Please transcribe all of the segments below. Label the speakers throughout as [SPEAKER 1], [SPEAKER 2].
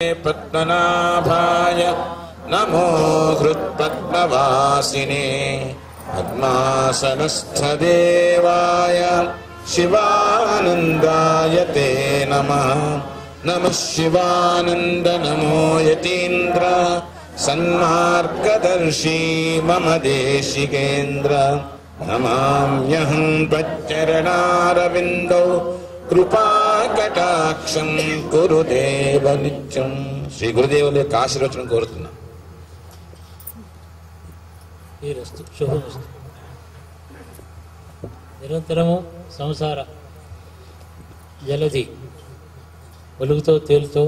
[SPEAKER 1] पद्मनाभाय नमो हृत्पद्मवासिने पद्मासनस्थदेवाय शिवानन्दाय ते नमः नमः शिवानन्द नमो यतीन्द्र सन्मार्गदर्शी मम देशिकेन्द्र नमाम्यहं त्वच्चरणारविन्दौ కృపాకటాక్షం గురుదేవ నిత్యం శ్రీ గురుదేవుల యొక్క ఆశీర్వచనం కోరుతున్నా
[SPEAKER 2] ఈ రస్తు శుభమస్తు నిరంతరము సంసార జలది వెలుగుతో తేలుతో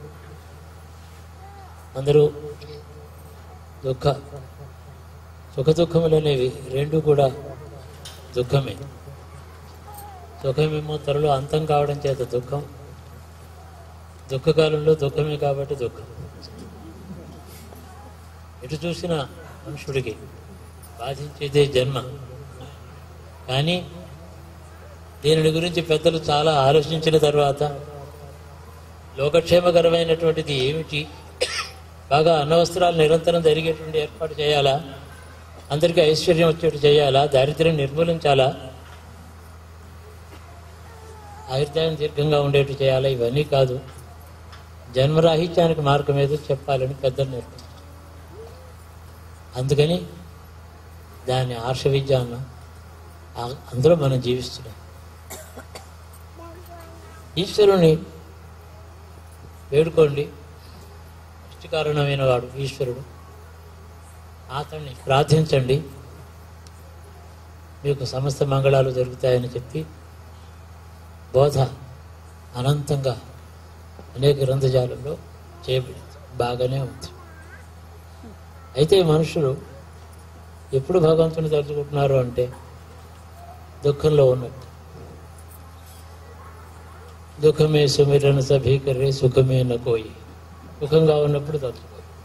[SPEAKER 2] అందరూ దుఃఖ సుఖ దుఃఖములు అనేవి రెండు కూడా దుఃఖమే సుఖమేమో త్వరలో అంతం కావడం చేత దుఃఖం దుఃఖకాలంలో దుఃఖమే కాబట్టి దుఃఖం ఎటు చూసిన మనుషుడికి బాధించేదే జన్మ కానీ దీనిని గురించి పెద్దలు చాలా ఆలోచించిన తర్వాత లోకక్షేమకరమైనటువంటిది ఏమిటి బాగా అన్నవస్త్రాలు నిరంతరం జరిగేటువంటి ఏర్పాటు చేయాలా అందరికీ ఐశ్వర్యం వచ్చేట్టు చేయాలా దారిద్ర్యం నిర్మూలించాలా ఆయుర్దాయం దీర్ఘంగా ఉండేట్టు చేయాలా ఇవన్నీ కాదు జన్మరాహిత్యానికి మార్గం ఏదో చెప్పాలని పెద్దలు నేర్పారు అందుకని దాన్ని ఆర్ష విద్య అన్నాం ఆ- అందులో మనం జీవిస్తున్నాం ఈశ్వరుని వేడుకోండి సృష్టి కారణమైన వాడు ఈశ్వరుడు అతన్ని ప్రార్థించండి మీకు సమస్త మంగళాలు జరుగుతాయని చెప్పి బోధ అనంతంగా అనేక గ్రంథజాలంలో చేయబడింది బాగానే ఉంది అయితే మనుషులు ఎప్పుడు భగవంతుని తలుచుకుంటున్నారు అంటే దుఃఖంలో ఉన్నట్టు దుఃఖమే సుమిరన సభీకరే సుఖమే నకోయి సుఖంగా ఉన్నప్పుడు తలుచుకో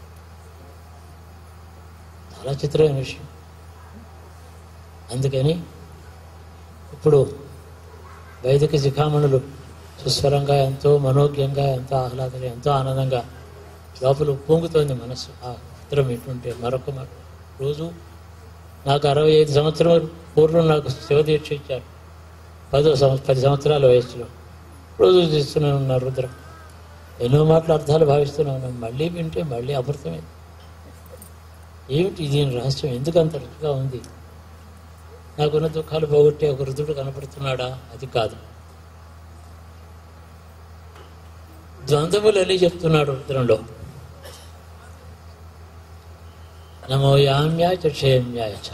[SPEAKER 2] చాలా చిత్రమైన విషయం అందుకని ఇప్పుడు వైదిక శిఖామణులు సుస్వరంగా ఎంతో మనోజ్ఞంగా ఎంతో ఆహ్లాదంగా ఎంతో ఆనందంగా లోపల పొంగుతోంది మనస్సు ఆ చిత్రం ఎటుంటే మరొక మ- రోజు నాకు అరవై ఐదు సంవత్సరాల పూర్వం నాకు శివదీక్ష ఇచ్చారు పదో సంవత్సరం పది సంవత్సరాల వయసులో రోజు చేస్తూనే ఉన్నారు రుద్రం ఎన్నో మాటలు అర్థాలు భావిస్తూనే ఉన్నాను మళ్ళీ వింటే మళ్ళీ అమృతమైంది ఏమిటి దీని రహస్యం ఎందుకు అంత రుచిగా ఉంది నాకున్న దుఃఖాలు పోగొట్టే ఒక రుద్రుడు కనపడుతున్నాడా అది కాదు ద్వంద్వములు అని చెప్తున్నాడు రుద్రంలో నమో యామ్యాయ చ క్షేమ్యాయ చ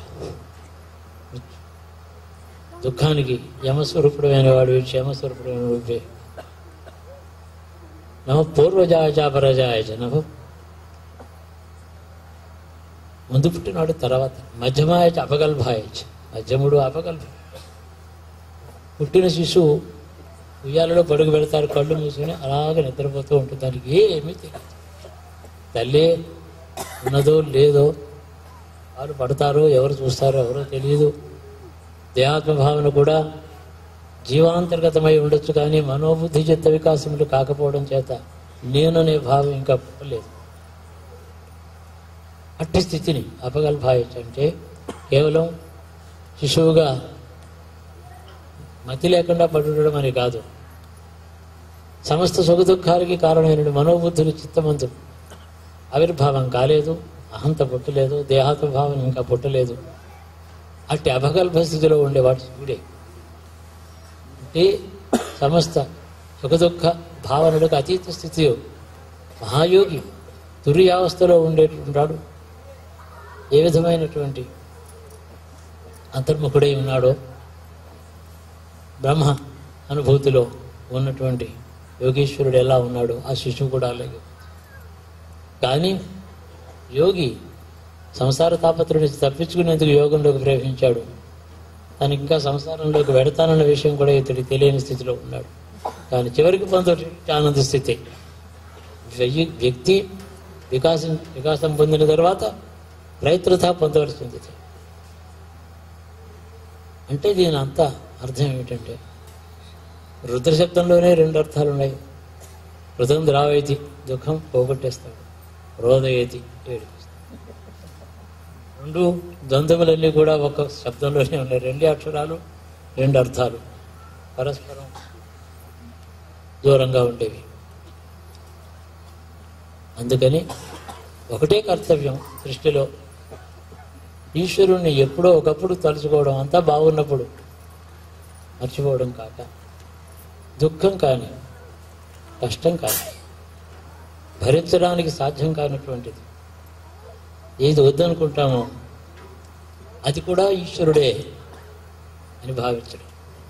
[SPEAKER 2] దుఃఖానికి యమస్వరూపుడమైన వాడు క్షేమస్వరూపుడమైన వాడు నమ పూర్వజాయ చ పరజాయ చ నమ ముందు పుట్టినాడు తర్వాత మధ్యమాయ చ అపగల్భాయ చ మధ్యముడు అపగల్భ పుట్టిన శిశువు ఉయ్యాలలో పడుగు పెడతారు కళ్ళు మూసుకొని అలాగే నిద్రపోతూ ఉంటుంది దానికి ఏమీ తెలియదు తల్లి ఉన్నదో లేదో వాళ్ళు పడతారో ఎవరు చూస్తారో ఎవరో తెలియదు దేహాత్మ భావన కూడా జీవాంతర్గతమై ఉండొచ్చు కానీ మనోబుద్ధి చిత్త వికాసములు కాకపోవడం చేత నేననే భావం ఇంకా పుట్టలేదు అట్టి స్థితిని అపగల్భాయచ్చు అంటే కేవలం శిశువుగా మతి లేకుండా పడుండడం అని కాదు సమస్త సుఖ దుఃఖాలకి కారణమైన మనోబుద్ధులు చిత్తమంతు ఆవిర్భావం కాలేదు అహంత పుట్టలేదు దేహాత్మ భావన ఇంకా పుట్టలేదు అట్టి అభగల్భ స్థితిలో ఉండేవాడు శివుడే అంటే సమస్త సుఖ దుఃఖ భావనలకు అతీత స్థితి మహాయోగి తుర్యావస్థలో ఉండేటుంటాడు ఏ విధమైనటువంటి అంతర్ముఖుడై ఉన్నాడో బ్రహ్మ అనుభూతిలో ఉన్నటువంటి యోగీశ్వరుడు ఎలా ఉన్నాడో ఆ శిశువు కూడా అలాగే కానీ యోగి సంసార తాపత్రం నుంచి తప్పించుకునేందుకు యోగంలోకి ప్రవేశించాడు తను ఇంకా సంసారంలోకి వెడతానన్న విషయం కూడా ఇతడికి తెలియని స్థితిలో ఉన్నాడు కానీ చివరికి పొందటి ఆనంద స్థితి వెయ్యి వ్యక్తి వికాసం వికాసం పొందిన తర్వాత ప్రయత్నత పొందవలసింది అంటే దీని అంతా అర్థం ఏమిటంటే రుద్ర శబ్దంలోనే రెండు అర్థాలు ఉన్నాయి రుద్రం ద్రావైతి దుఃఖం పోగొట్టేస్తాడు రోదయేతి ఏడిపిస్తాడు రెండు ద్వంద్వములన్నీ కూడా ఒక శబ్దంలోనే ఉన్నాయి రెండు అక్షరాలు రెండు అర్థాలు పరస్పరం దూరంగా ఉండేవి అందుకని ఒకటే కర్తవ్యం సృష్టిలో ఈశ్వరుణ్ణి ఎప్పుడో ఒకప్పుడు తలుచుకోవడం అంతా బాగున్నప్పుడు మర్చిపోవడం కాక దుఃఖం కానీ కష్టం కానీ భరించడానికి సాధ్యం కానటువంటిది ఏది వద్దనుకుంటామో అది కూడా ఈశ్వరుడే అని భావించడం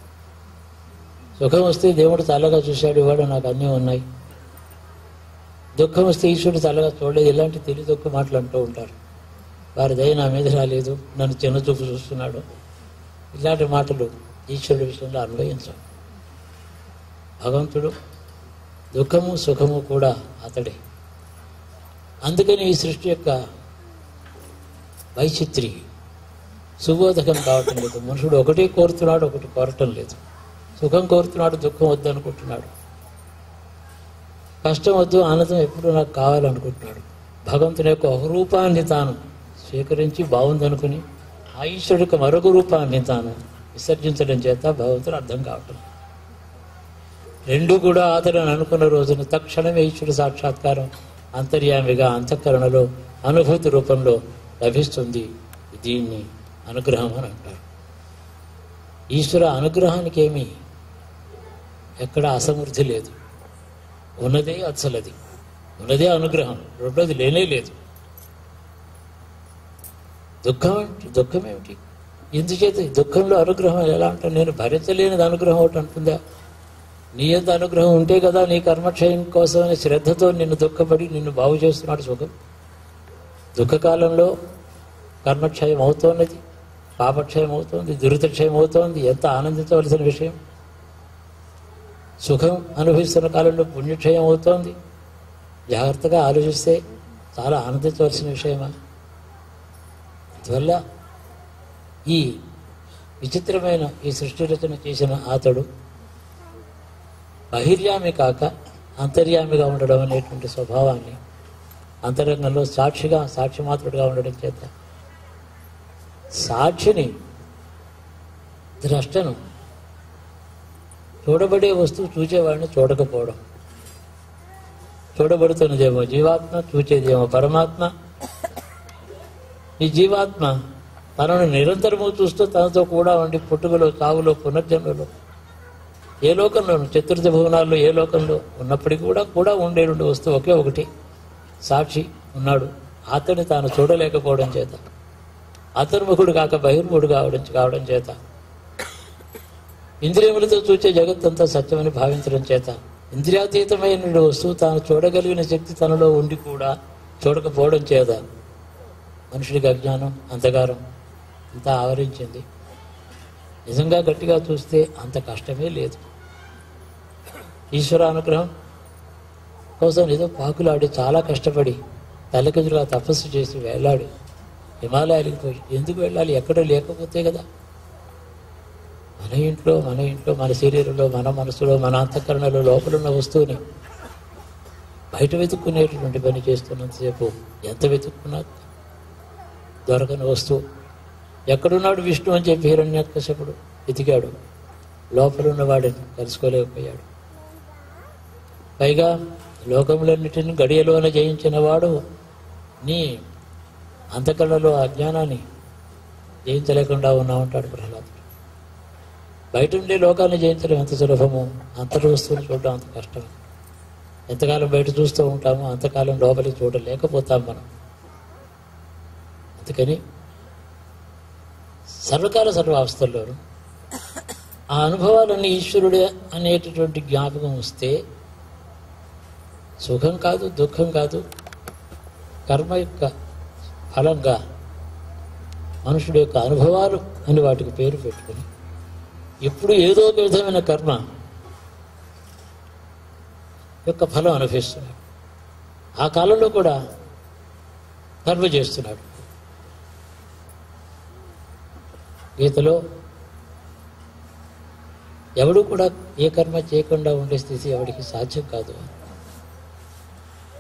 [SPEAKER 2] సుఖం వస్తే దేవుడు చల్లగా చూశాడు ఇవాడు నాకు అన్నీ ఉన్నాయి దుఃఖం వస్తే ఈశ్వరుడు చల్లగా చూడలేదు ఇలాంటి తెలివి దుఃఖ మాటలు అంటూ ఉంటారు వారి దయ నా మీద రాలేదు నన్ను చిన్న చూపు చూస్తున్నాడు ఇలాంటి మాటలు ఈశ్వరుడి విషయంలో అన్వయించం భగవంతుడు దుఃఖము సుఖము కూడా అతడే అందుకని ఈ సృష్టి యొక్క వైచిత్రి సుబోధకం కావటం లేదు మనుషుడు ఒకటే కోరుతున్నాడు ఒకటి కోరటం లేదు సుఖం కోరుతున్నాడు దుఃఖం వద్దు అనుకుంటున్నాడు కష్టం వద్దు ఆనందం ఎప్పుడు నాకు కావాలనుకుంటున్నాడు భగవంతుని యొక్క ఒక రూపాన్ని తాను స్వీకరించి బాగుందనుకుని ఆ ఈశ్వరుడు యొక్క మరొక రూపాన్ని తాను విసర్జించడం చేత భగవంతుడు అర్థం కావటం రెండు కూడా ఆదరణ అనుకున్న రోజున తక్షణమే ఈశ్వరుడు సాక్షాత్కారం అంతర్యామిగా అంతఃకరణలో అనుభూతి రూపంలో లభిస్తుంది దీన్ని అనుగ్రహం అని అంటారు ఈశ్వర అనుగ్రహానికి ఏమీ ఎక్కడ అసమృద్ధి లేదు ఉన్నదే అసలది ఉన్నదే అనుగ్రహం రెండోది లేనే లేదు దుఃఖం ఏంటి దుఃఖం ఏమిటి ఎందుచేత ఈ దుఃఖంలో అనుగ్రహం ఎలా అంటాను నేను భరించలేనిది అనుగ్రహం ఒకటి అంటుందా నీ ఎంత అనుగ్రహం ఉంటే కదా నీ కర్మక్షయం కోసమని శ్రద్ధతో నిన్ను దుఃఖపడి నిన్ను బాగు చేస్తున్నాడు సుఖం దుఃఖకాలంలో కర్మక్షయం అవుతోన్నది పాపక్షయం అవుతోంది దురితక్షయం అవుతోంది ఎంత ఆనందించవలసిన విషయం సుఖం అనుభవిస్తున్న కాలంలో పుణ్యక్షయం అవుతోంది జాగ్రత్తగా ఆలోచిస్తే చాలా ఆనందించవలసిన విషయమా అందువల్ల ఈ విచిత్రమైన ఈ సృష్టి రచన చేసిన అతడు బహిర్యామి కాక అంతర్యామిగా ఉండడం అనేటువంటి స్వభావాన్ని అంతరంగంలో సాక్షిగా సాక్షి మాత్రుడిగా ఉండడం చేత సాక్షిని ద్రష్టను చూడబడే వస్తువు చూచేవాడిని చూడకపోవడం చూడబడుతున్నదేమో జీవాత్మ చూచేదేమో పరమాత్మ ఈ జీవాత్మ తనను నిరంతరము చూస్తూ తనతో కూడా ఉండి పుట్టుకలో చావులో పునర్జన్మలో ఏ లోకంలోనూ చతుర్థ భువనాల్లో ఏ లోకంలో ఉన్నప్పటికీ కూడా కూడా ఉండే రెండు వస్తువు ఒకే ఒకటి సాక్షి ఉన్నాడు అతన్ని తాను చూడలేకపోవడం చేత అంతర్ముఖుడు కాక బహిర్ముఖుడు కావడం కావడం చేత ఇంద్రియములతో చూచే జగత్తంతా సత్యమని భావించడం చేత ఇంద్రియాతీతమైన వస్తువు తాను చూడగలిగిన శక్తి తనలో ఉండి కూడా చూడకపోవడం చేత మనుషుడికి అజ్ఞానం అంధకారం అంతా ఆవరించింది నిజంగా గట్టిగా చూస్తే అంత కష్టమే లేదు ఈశ్వర అనుగ్రహం కోసం ఏదో పాకులాడి చాలా కష్టపడి తల్లకెదురుగా తపస్సు చేసి వెళ్ళాడు హిమాలయాలకు పోయి ఎందుకు వెళ్ళాలి ఎక్కడ లేకపోతే కదా మన ఇంట్లో మన ఇంట్లో మన శరీరంలో మన మనసులో మన అంతఃకరణలో లోపల ఉన్న వస్తువుని బయట వెతుక్కునేటటువంటి పని చేస్తున్నంతసేపు ఎంత వెతుక్కున్నా దొరకని వస్తువు ఎక్కడున్నాడు విష్ణు అని చెప్పి హిరణ్యకశపుడు వెతికాడు లోపల ఉన్నవాడిని కలుసుకోలేకపోయాడు పైగా లోకములన్నిటిని గడియలోన జయించిన వాడు నీ అంతకళ్ళలో అజ్ఞానాన్ని జయించలేకుండా ఉన్నా ఉంటాడు ప్రహ్లాదుడు బయట ఉండే లోకాన్ని జయించడం ఎంత సులభమో అంతటి వస్తువుని చూడడం అంత కష్టం ఎంతకాలం బయట చూస్తూ ఉంటామో అంతకాలం లోపలికి చూడలేకపోతాం మనం అందుకని సర్వకాల సర్వావస్థల్లోనూ ఆ అనుభవాలన్నీ ఈశ్వరుడే అనేటటువంటి జ్ఞాపకం వస్తే సుఖం కాదు దుఃఖం కాదు కర్మ యొక్క ఫలంగా మనుషుడి యొక్క అనుభవాలు అని వాటికి పేరు పెట్టుకుని ఎప్పుడు ఏదో ఒక విధమైన కర్మ యొక్క ఫలం అనుభవిస్తున్నాడు ఆ కాలంలో కూడా కర్మ చేస్తున్నాడు గీతలో ఎవడు కూడా ఏ కర్మ చేయకుండా ఉండే స్థితి ఎవడికి సాధ్యం కాదు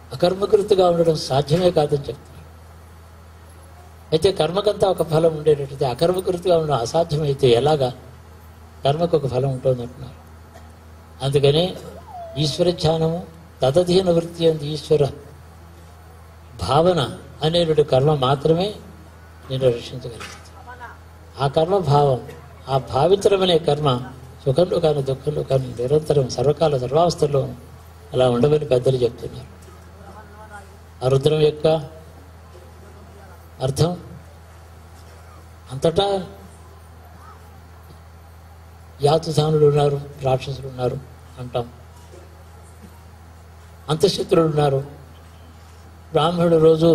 [SPEAKER 2] అకర్మకృతిగా ఉండడం సాధ్యమే కాదని చెప్తున్నాడు అయితే కర్మకంతా ఒక ఫలం ఉండేటట్టయితే అకర్మకృతిగా ఉండడం అసాధ్యమైతే ఎలాగా కర్మకు ఒక ఫలం ఉంటుంది అంటున్నారు అందుకనే ఈశ్వర ధ్యానము తదధీన వృత్తి అంది ఈశ్వర భావన అనేటువంటి కర్మ మాత్రమే నేను రక్షించగలుగుతుంది ఆ కర్మ భావం ఆ భావించడం అనే కర్మ సుఖంలో కానీ దుఃఖంలో కానీ నిరంతరం సర్వకాల సర్వావస్థల్లో అలా ఉండమని పెద్దలు చెప్తున్నారు ఆ రుద్రం యొక్క అర్థం అంతటా యాతుధానులు ఉన్నారు రాక్షసులు ఉన్నారు అంటాం అంతఃశత్రులు ఉన్నారు బ్రాహ్మణుడు రోజు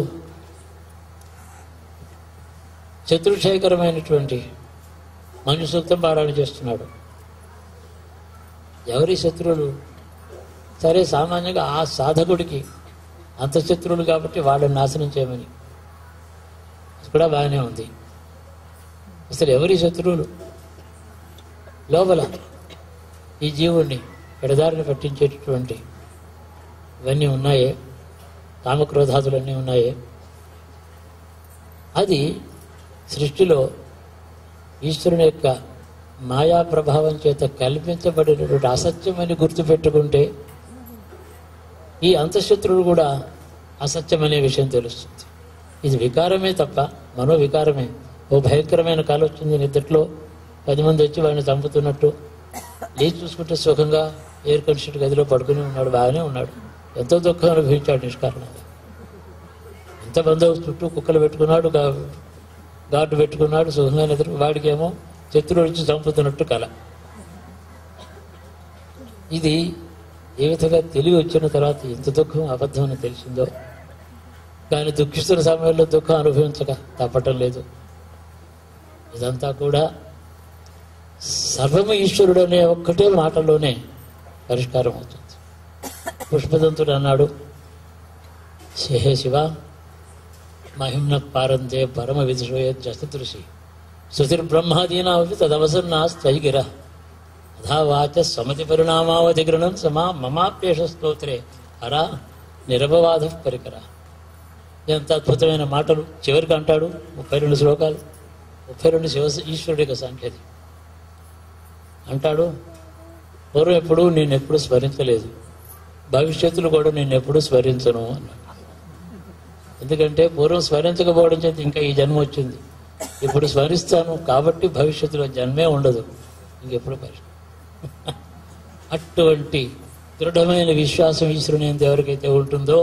[SPEAKER 2] శత్రుక్షయకరమైనటువంటి మంజు సూక్తం పారాయణ చేస్తున్నాడు ఎవరి శత్రువులు సరే సామాన్యంగా ఆ సాధకుడికి అంతఃశత్రువులు కాబట్టి వాళ్ళని నాశనం చేయమని అది కూడా బాగానే ఉంది అసలు ఎవరి శత్రువులు లోపల ఈ జీవుణ్ణి ఎడదారిని పట్టించేటటువంటి ఇవన్నీ ఉన్నాయే కామక్రోధాదులన్నీ ఉన్నాయే అది సృష్టిలో ఈశ్వరుని యొక్క మాయా ప్రభావం చేత కల్పించబడినటువంటి అసత్యమని గుర్తుపెట్టుకుంటే ఈ అంతఃశత్రుడు కూడా అసత్యమనే విషయం తెలుస్తుంది ఇది వికారమే తప్ప మనో వికారమే ఓ భయంకరమైన కాలం వచ్చింది నిద్రలో పది మంది వచ్చి వాడిని చంపుతున్నట్టు లేచి చూసుకుంటే సుఖంగా ఎయిర్ కండిషన్ గదిలో పడుకుని ఉన్నాడు బాగానే ఉన్నాడు ఎంతో దుఃఖం అనుభవించాడు నిష్కారణంగా ఎంతమంది చుట్టూ కుక్కలు పెట్టుకున్నాడు గా- గార్డు పెట్టుకున్నాడు సుఖంగా నిద్ర వాడికేమో శత్రువు వచ్చి చంపుతున్నట్టు కల ఇది ఏ విధంగా తెలివి వచ్చిన తర్వాత ఎంత దుఃఖం అబద్ధం అని తెలిసిందో కానీ దుఃఖిస్తున్న సమయంలో దుఃఖం అనుభవించక తప్పటం లేదు ఇదంతా కూడా సర్వము ఈశ్వరుడు అనే ఒక్కటే మాటలోనే పరిష్కారం అవుతుంది పుష్పదంతుడు అన్నాడు హే శివ మహిమ్న పారంతే పరమ విదుషోయ జస్తదృశి సుతిర్బ్రహ్మాదీనావి తదవసన్నాస్త్వయిగిర అథా వాచ సమతి పరిణామావధిగ్రహణం సమా మమాప్యేష స్తోత్రే హరా నిరపవాద పరికర ఎంత అద్భుతమైన మాటలు చివరికి అంటాడు ముప్పై రెండు శ్లోకాలు ముప్పై రెండు శివ ఈశ్వరుడి యొక్క సాంఖ్యది అంటాడు పూర్వం ఎప్పుడు నేను ఎప్పుడు స్మరించలేదు భవిష్యత్తులో కూడా నేను ఎప్పుడు స్మరించను అన్నాడు ఎందుకంటే పూర్వం స్మరించకపోవడం చేత ఇంకా ఈ జన్మ వచ్చింది ఇప్పుడు స్మరిస్తాను కాబట్టి భవిష్యత్తులో జన్మే ఉండదు ఇంకెప్పుడు పరిస్థితి అటువంటి దృఢమైన విశ్వాసం ఈశ్వరుని ఎందు ఎవరికైతే ఉంటుందో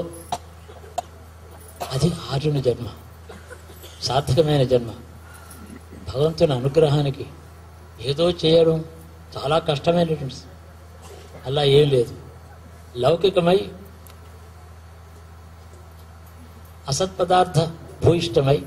[SPEAKER 2] అది ఆర్యుని జన్మ సార్థకమైన జన్మ భగవంతుని అనుగ్రహానికి ఏదో చేయడం చాలా కష్టమైనటువంటి అలా ఏం లేదు లౌకికమై అసత్పదార్థ భూయిష్టమై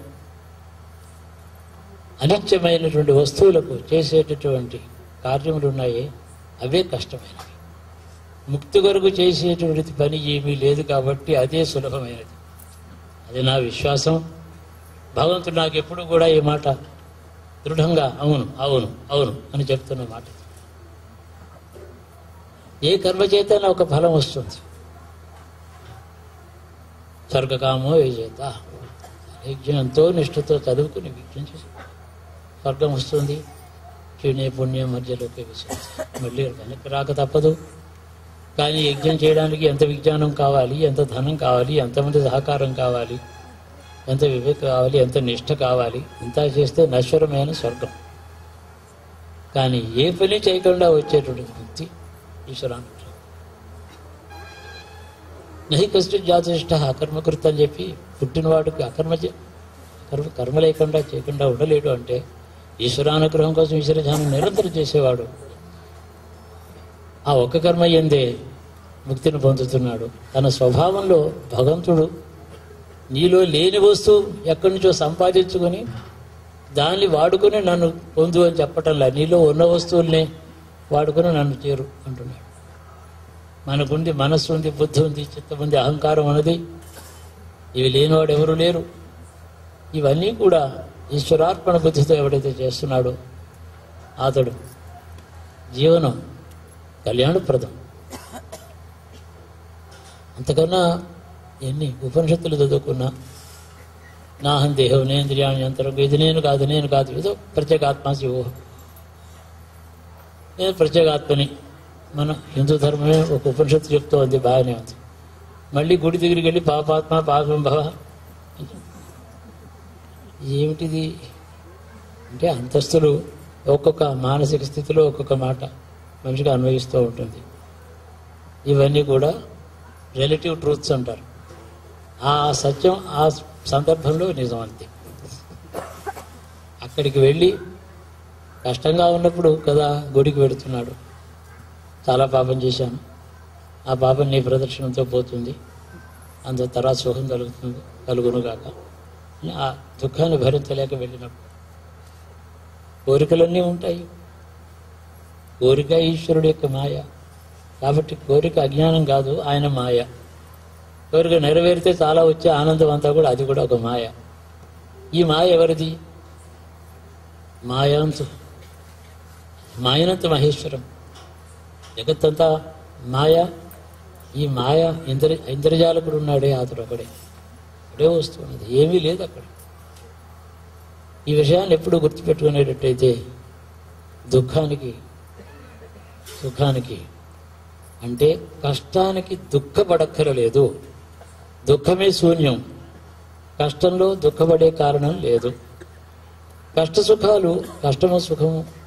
[SPEAKER 2] అనిత్యమైనటువంటి వస్తువులకు చేసేటటువంటి కార్యములు ఉన్నాయి అవే కష్టమైనవి ముక్తి కొరకు చేసేటువంటి పని ఏమీ లేదు కాబట్టి అదే సులభమైనది అది నా విశ్వాసం భగవంతుడు నాకు ఎప్పుడు కూడా ఈ మాట దృఢంగా అవును అవును అవును అని చెప్తున్న మాట ఏ కర్మ చేతనే ఒక ఫలం వస్తుంది స్వర్గకామో ఏ చేత యజ్ఞంతో నిష్ఠతో చదువుకుని యజ్ఞం చేసి స్వర్గం వస్తుంది పుణ్య పుణ్యం మధ్యలోకి విశ్వాసం మళ్ళీ వెనక్కి రాక తప్పదు కానీ యజ్ఞం చేయడానికి ఎంత విజ్ఞానం కావాలి ఎంత ధనం కావాలి ఎంతమంది సహకారం కావాలి ఎంత వివేక కావాలి ఎంత నిష్ఠ కావాలి ఇంత చేస్తే నశ్వరమైన స్వర్గం కానీ ఏ పని చేయకుండా వచ్చేటువంటి ముక్తి ఈశ్వరానుగ్రహం నహి కష్ట జాతిష్ట అకర్మకృత అని చెప్పి పుట్టినవాడికి అకర్మ చే- కర్మ కర్మ లేకుండా చేయకుండా ఉండలేడు అంటే ఈశ్వరానుగ్రహం కోసం ఈశ్వర ధ్యానం నిరంతరం చేసేవాడు ఆ ఒక్క కర్మ ఎందే ముక్తిని పొందుతున్నాడు తన స్వభావంలో భగవంతుడు నీలో లేని వస్తువు ఎక్కడి నుంచో సంపాదించుకొని దాన్ని వాడుకొని నన్ను పొందు అని చెప్పటంలా నీలో ఉన్న వస్తువుల్ని వాడుకొని నన్ను చేరు అంటున్నాడు మనకుంది మనస్సు ఉంది బుద్ధి ఉంది చిత్తం ఉంది అహంకారం ఉన్నది ఇవి లేనివాడు ఎవరు లేరు ఇవన్నీ కూడా ఈశ్వరార్పణ బుద్ధితో ఎవడైతే చేస్తున్నాడో అతడు జీవనం కళ్యాణప్రదం అంతకన్నా ఎన్ని ఉపనిషత్తులు చదువుకున్నా నాహం దేహం నేంద్రియాన్ని అంతరం ఇది నేను కాదు నేను కాదు ఏదో ప్రత్యేగాత్మ శివో నేను ప్రత్యేగాత్మని మన హిందూ ధర్మమే ఒక ఉపనిషత్తు చెప్తూ ఉంది బాగానే ఉంది మళ్ళీ గుడి దగ్గరికి వెళ్ళి పాపాత్మ పాపం భవ ఏమిటిది అంటే అంతస్తులు ఒక్కొక్క మానసిక స్థితిలో ఒక్కొక్క మాట మనిషికి అన్వయిస్తూ ఉంటుంది ఇవన్నీ కూడా రిలేటివ్ ట్రూత్స్ అంటారు ఆ సత్యం ఆ సందర్భంలో నిజం అంతే అక్కడికి వెళ్ళి కష్టంగా ఉన్నప్పుడు కదా గుడికి వెడుతున్నాడు చాలా పాపం చేశాను ఆ పాపం నీ ప్రదర్శనంతో పోతుంది అంత తర్వాత సుఖం కలుగుతుంది కలుగునుగాక అని ఆ దుఃఖాన్ని భరించలేక వెళ్ళినప్పుడు కోరికలన్నీ ఉంటాయి కోరిక ఈశ్వరుడు యొక్క మాయ కాబట్టి కోరిక అజ్ఞానం కాదు ఆయన మాయ కోరిక నెరవేరితే చాలా వచ్చే ఆనందం అంతా కూడా అది కూడా ఒక మాయ ఈ మాయ ఎవరిది మాయాంతు మాయనంత మహేశ్వరం జగత్తంతా మాయ ఈ మాయ ఇంద్ర ఇంద్రజాలకుడు ఉన్నాడే అతడు ఒకడే ఒకడే వస్తున్నది ఏమీ లేదు అక్కడ ఈ విషయాన్ని ఎప్పుడు గుర్తుపెట్టుకునేటట్టయితే దుఃఖానికి సుఖానికి అంటే కష్టానికి దుఃఖపడక్కరలేదు దుఃఖమే శూన్యం కష్టంలో దుఃఖపడే కారణం లేదు కష్ట సుఖాలు కష్టము సుఖము